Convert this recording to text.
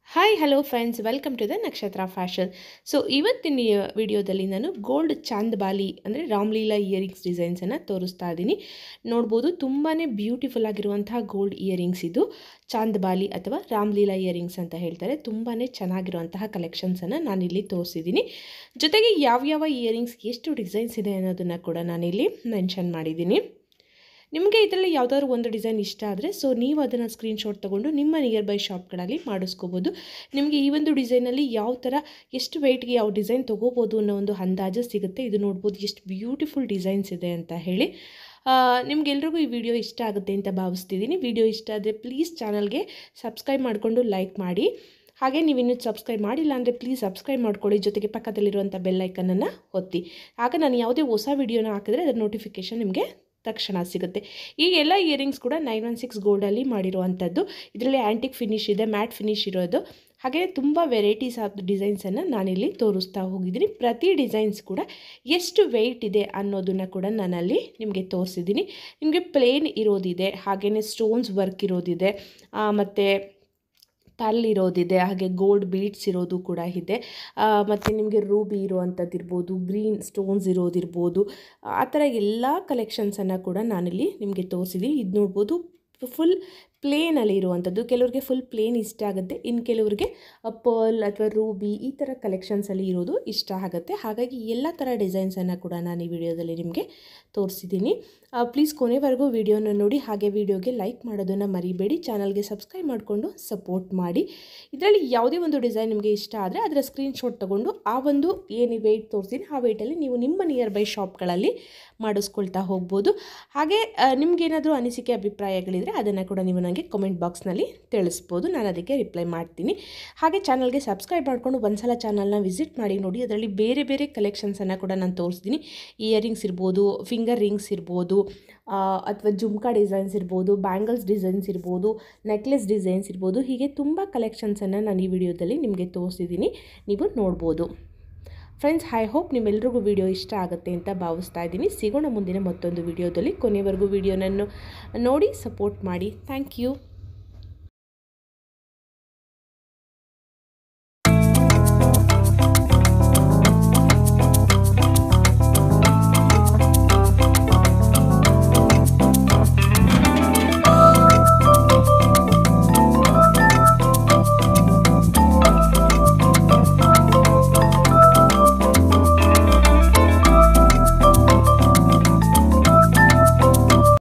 hi hello friends welcome to the Nakshatra fashion so ಇವತ್ತಿನ ವಿಡಿಯೋದಲ್ಲಿ ನಾನು ಗೋಲ್ಡ್ ಚಾಂದ್ ಬಾಲಿ ಅಂದರೆ ರಾಮ್ಲೀಲಾ ಇಯರಿಂಗ್ಸ್ ಡಿಸೈನ್ಸನ್ನು ತೋರಿಸ್ತಾ ಇದ್ದೀನಿ ನೋಡ್ಬೋದು ತುಂಬಾ ಬ್ಯೂಟಿಫುಲ್ ಆಗಿರುವಂತಹ ಗೋಲ್ಡ್ ಇಯರಿಂಗ್ಸ್ ಇದು ಚಾಂದ್ ಬಾಲಿ ಅಥವಾ ರಾಮ್ಲೀಲಾ ಇಯರಿಂಗ್ಸ್ ಅಂತ ಹೇಳ್ತಾರೆ ತುಂಬಾ ಚೆನ್ನಾಗಿರುವಂತಹ ಕಲೆಕ್ಷನ್ಸನ್ನು ನಾನಿಲ್ಲಿ ತೋರಿಸಿದ್ದೀನಿ ಜೊತೆಗೆ ಯಾವ್ಯಾವ ಇಯರಿಂಗ್ಸ್ ಎಷ್ಟು ಡಿಸೈನ್ಸ್ ಇದೆ ಅನ್ನೋದನ್ನು ಕೂಡ ನಾನಿಲ್ಲಿ ಮೆನ್ಷನ್ ಮಾಡಿದ್ದೀನಿ ನಿಮಗೆ ಇದರಲ್ಲಿ ಯಾವುದಾದ್ರು ಒಂದು ಡಿಸೈನ್ ಇಷ್ಟ ಆದರೆ ಸೊ ನೀವು ಅದನ್ನು ಸ್ಕ್ರೀನ್ಶಾಟ್ ತೊಗೊಂಡು ನಿಮ್ಮ ನಿಯರ್ ಬೈ ಶಾಪ್ಗಳಲ್ಲಿ ಮಾಡಿಸ್ಕೋಬೋದು ನಿಮಗೆ ಈ ಒಂದು ಡಿಸೈನಲ್ಲಿ ಯಾವ ಥರ ಎಷ್ಟು ವೆಯ್ಟ್ಗೆ ಯಾವ ಡಿಸೈನ್ ತೊಗೋಬೋದು ಅನ್ನೋ ಒಂದು ಅಂದಾಜು ಸಿಗುತ್ತೆ ಇದು ನೋಡ್ಬೋದು ಎಷ್ಟು ಬ್ಯೂಟಿಫುಲ್ ಡಿಸೈನ್ಸ್ ಇದೆ ಅಂತ ಹೇಳಿ ನಿಮಗೆಲ್ರಿಗೂ ಈ ವಿಡಿಯೋ ಇಷ್ಟ ಆಗುತ್ತೆ ಅಂತ ಭಾವಿಸ್ತಿದ್ದೀನಿ ವಿಡಿಯೋ ಇಷ್ಟ ಆದರೆ ಪ್ಲೀಸ್ ಚಾನಲ್ಗೆ ಸಬ್ಸ್ಕ್ರೈಬ್ ಮಾಡಿಕೊಂಡು ಲೈಕ್ ಮಾಡಿ ಹಾಗೆ ನೀವಿನ್ನೂ ಸಬ್ಸ್ಕ್ರೈಬ್ ಮಾಡಿಲ್ಲ ಅಂದರೆ ಪ್ಲೀಸ್ ಸಬ್ಸ್ಕ್ರೈಬ್ ಮಾಡ್ಕೊಳ್ಳಿ ಜೊತೆಗೆ ಪಕ್ಕದಲ್ಲಿರುವಂಥ ಬೆಲ್ಲೈಕನನ್ನು ಒತ್ತಿ ಆಗ ನಾನು ಯಾವುದೇ ಹೊಸ ವಿಡಿಯೋನ ಹಾಕಿದ್ರೆ ಅದರ ನೋಟಿಫಿಕೇಷನ್ ನಿಮಗೆ ತಕ್ಷಣ ಸಿಗುತ್ತೆ ಈ ಎಲ್ಲ ಇಯರಿಂಗ್ಸ್ ಕೂಡ ನೈನ್ ಒನ್ ಸಿಕ್ಸ್ ಗೋಲ್ಡಲ್ಲಿ ಮಾಡಿರುವಂಥದ್ದು ಇದರಲ್ಲಿ ಆ್ಯಂಟಿಕ್ ಫಿನಿಶ್ ಇದೆ ಮ್ಯಾಟ್ ಫಿನಿಶ್ ಇರೋದು ಹಾಗೆ ತುಂಬ ವೆರೈಟೀಸ್ ಆಫ್ ಡಿಸೈನ್ಸನ್ನು ನಾನಿಲ್ಲಿ ತೋರಿಸ್ತಾ ಹೋಗಿದ್ದೀನಿ ಪ್ರತಿ ಡಿಸೈನ್ಸ್ ಕೂಡ ಎಷ್ಟು ವೆಯ್ಟ್ ಇದೆ ಅನ್ನೋದನ್ನು ಕೂಡ ನಾನಲ್ಲಿ ನಿಮಗೆ ತೋರಿಸಿದ್ದೀನಿ ನಿಮಗೆ ಪ್ಲೇನ್ ಇರೋದಿದೆ ಹಾಗೆಯೇ ಸ್ಟೋನ್ಸ್ ವರ್ಕ್ ಇರೋದಿದೆ ಮತ್ತು ಪರ್ಲ್ ಇರೋದಿದೆ ಹಾಗೆ ಗೋಲ್ಡ್ ಬೀಡ್ಸ್ ಇರೋದು ಕೂಡ ಇದೆ ಮತ್ತು ನಿಮಗೆ ರೂಬಿ ಇರುವಂಥದ್ದು ಇರ್ಬೋದು ಗ್ರೀನ್ ಸ್ಟೋನ್ಸ್ ಇರೋದಿರ್ಬೋದು ಆ ಥರ ಎಲ್ಲ ಕಲೆಕ್ಷನ್ಸನ್ನು ಕೂಡ ನಾನಿಲ್ಲಿ ನಿಮಗೆ ತೋರಿಸಿದ್ದೀನಿ ಇದು ನೋಡ್ಬೋದು ಫುಲ್ ಪ್ಲೇನಲ್ಲಿ ಇರುವಂಥದ್ದು ಕೆಲವ್ರಿಗೆ ಫುಲ್ ಪ್ಲೇನ್ ಇಷ್ಟ ಆಗುತ್ತೆ ಇನ್ನು ಕೆಲವ್ರಿಗೆ ಪರ್ಲ್ ಅಥವಾ ರೂಬಿ ಈ ಥರ ಕಲೆಕ್ಷನ್ಸಲ್ಲಿ ಇರೋದು ಇಷ್ಟ ಆಗುತ್ತೆ ಹಾಗಾಗಿ ಎಲ್ಲ ಥರ ಡಿಸೈನ್ಸನ್ನು ಕೂಡ ನಾನು ಈ ವಿಡಿಯೋದಲ್ಲಿ ನಿಮಗೆ ತೋರಿಸಿದ್ದೀನಿ ಪ್ಲೀಸ್ ಕೊನೆವರೆಗೂ ವಿಡಿಯೋನ ನೋಡಿ ಹಾಗೆ ವಿಡಿಯೋಗೆ ಲೈಕ್ ಮಾಡೋದನ್ನು ಮರಿಬೇಡಿ ಚಾನಲ್ಗೆ ಸಬ್ಸ್ಕ್ರೈಬ್ ಮಾಡಿಕೊಂಡು ಸಪೋರ್ಟ್ ಮಾಡಿ ಇದರಲ್ಲಿ ಯಾವುದೇ ಒಂದು ಡಿಸೈನ್ ನಿಮಗೆ ಇಷ್ಟ ಆದರೆ ಅದರ ಸ್ಕ್ರೀನ್ಶಾಟ್ ತೊಗೊಂಡು ಆ ಒಂದು ಏನು ವೆಯ್ಟ್ ತೋರಿಸ್ತೀನಿ ಆ ವೆಯ್ಟಲ್ಲಿ ನೀವು ನಿಮ್ಮ ನಿಯರ್ ಬೈ ಶಾಪ್ಗಳಲ್ಲಿ ಮಾಡಿಸ್ಕೊಳ್ತಾ ಹೋಗ್ಬೋದು ಹಾಗೆ ನಿಮಗೇನಾದರೂ ಅನಿಸಿಕೆ ಅಭಿಪ್ರಾಯಗಳಿದ್ರೆ ಅದನ್ನು ಕೂಡ ನೀವು ನನಗೆ ಕಮೆಂಟ್ ಬಾಕ್ಸ್ನಲ್ಲಿ ತಿಳಿಸ್ಬೋದು ನಾನು ಅದಕ್ಕೆ ರಿಪ್ಲೈ ಮಾಡ್ತೀನಿ ಹಾಗೆ ಚಾನಲ್ಗೆ ಸಬ್ಸ್ಕ್ರೈಬ್ ಮಾಡಿಕೊಂಡು ಒಂದ್ಸಲ ಚಾನಲ್ನ ವಿಸಿಟ್ ಮಾಡಿ ನೋಡಿ ಅದರಲ್ಲಿ ಬೇರೆ ಬೇರೆ ಕಲೆಕ್ಷನ್ಸನ್ನು ಕೂಡ ನಾನು ತೋರಿಸ್ತೀನಿ ಇಯರಿಂಗ್ಸ್ ಇರ್ಬೋದು ಫಿಂಗರ್ ರಿಂಗ್ಸ್ ಇರ್ಬೋದು ಅಥವಾ ಜುಮ್ಕಾ ಡಿಸೈನ್ಸ್ ಇರ್ಬೋದು ಬ್ಯಾಂಗಲ್ಸ್ ಡಿಸೈನ್ಸ್ ಇರ್ಬೋದು ನೆಕ್ಲೆಸ್ ಡಿಸೈನ್ಸ್ ಇರ್ಬೋದು ಹೀಗೆ ತುಂಬ ಕಲೆಕ್ಷನ್ಸನ್ನು ನಾನು ಈ ವಿಡಿಯೋದಲ್ಲಿ ನಿಮಗೆ ತೋರಿಸಿದ್ದೀನಿ ನೀವು ನೋಡ್ಬೋದು ಫ್ರೆಂಡ್ಸ್ ಐ ಹೋಪ್ ನಿಮ್ಮೆಲ್ರಿಗೂ ವಿಡಿಯೋ ಇಷ್ಟ ಆಗುತ್ತೆ ಅಂತ ಭಾವಿಸ್ತಾ ಇದ್ದೀನಿ ಸಿಗೋಣ ಮುಂದಿನ ಮತ್ತೊಂದು ವಿಡಿಯೋದಲ್ಲಿ ಕೊನೆವರೆಗೂ ವಿಡಿಯೋನನ್ನು ನೋಡಿ ಸಪೋರ್ಟ್ ಮಾಡಿ ಥ್ಯಾಂಕ್ ಯು